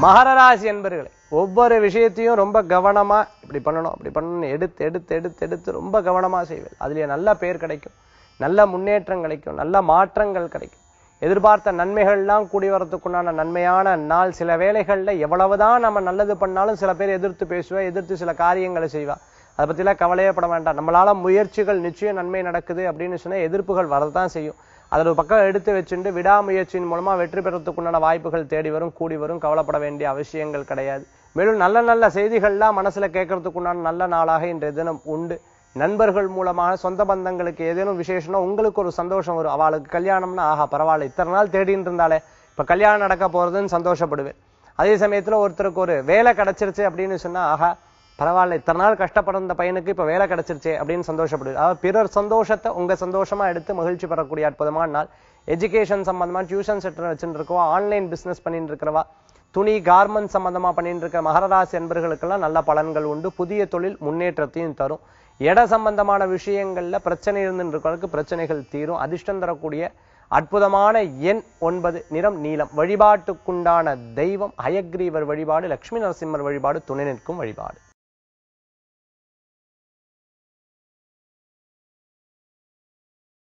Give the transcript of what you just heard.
மகர ராசி என்பர்களே ஒவ்வொரு விஷயத்தையும் ரொம்ப கவனமா இப்படி பண்ணணும் அப்படி பண்ணணும் எடுத்து எடுத்து எடுத்து எடுத்து ரொம்ப கவனமா செய்வேன் அதுலயே நல்ல பேர் கிடைக்கும் நல்ல முன்னேற்றம் கிடைக்கும் நல்ல மாற்றங்கள் கிடைக்கும் எதிர்பார்த்த நன்மைகள்லாம் கூடி வரதுக்குண்டான நன்மையான நாள் சில வேளைகள்ல எவ்வளவுதான் நம்ம நல்லது பண்ணாலும் சில பேர் எதிர்த்து பேசுவா எதிர்த்து சில காரியங்களை செய்வா அதை பத்திலாம் கவலையே பட வேண்டாம் நம்மளால முயற்சிகள் நிச்சயம் நன்மை நடக்குது அப்படின்னு சொன்னா எதிர்ப்புகள் வரதான் செய்யும் அதை ஒரு பக்கம் எடுத்து வச்சுட்டு விடாமுயற்சியின் மூலமா வெற்றி பெறத்துக்குண்டான வாய்ப்புகள் தேடி வரும் கூடி வரும் கவலைப்பட வேண்டிய அவசியங்கள் கிடையாது மேலும் நல்ல நல்ல செய்திகள்லாம் மனசுல கேட்கறதுக்குண்டான நல்ல நாளாக இன்றைய தினம் உண்டு நண்பர்கள் மூலமாக சொந்த பந்தங்களுக்கு ஏதேனும் விசேஷம்னா உங்களுக்கு ஒரு சந்தோஷம் வரும் அவளுக்கு கல்யாணம்னா ஆஹா பரவாயில்ல இத்தனை நாள் தேடிட்டு இருந்தாலே இப்ப கல்யாணம் நடக்க போறதுன்னு சந்தோஷப்படுவேன் அதே சமயத்துல ஒருத்தருக்கு ஒரு வேலை கிடைச்சிருச்சு அப்படின்னு சொன்னா ஆஹா பரவாயில்ல இத்தனை நாள் கஷ்டப்படுற இந்த பையனுக்கு இப்ப வேலை கிடைச்சிருச்சே அப்படின்னு சந்தோஷப்படுது அதாவது பிறர் சந்தோஷத்தை உங்க சந்தோஷமா எடுத்து மகிழ்ச்சி பெறக்கூடிய அற்புதமான நாள் எஜுகேஷன் சம்பந்தமா டியூஷன் சென்டர் வச்சுட்டு இருக்கவா ஆன்லைன் பிசினஸ் பண்ணிட்டு இருக்கிறவா துணி கார்மெண்ட் சம்பந்தமா பண்ணிட்டு இருக்க மகரராசி என்பர்களுக்கெல்லாம் நல்ல பலன்கள் உண்டு புதிய தொழில் முன்னேற்றத்தையும் தரும் இட சம்பந்தமான விஷயங்கள்ல பிரச்சனை இருந்துட்டு இருக்கிறவங்களுக்கு பிரச்சனைகள் தீரும் அதிர்ஷ்டம் தரக்கூடிய அற்புதமான எண் ஒன்பது நிறம் நீலம் வழிபாட்டுக்குண்டான தெய்வம் ஹயக்ரீவர் வழிபாடு லட்சுமி நரசிம்மர் வழிபாடு துணை நிற்கும் வழிபாடு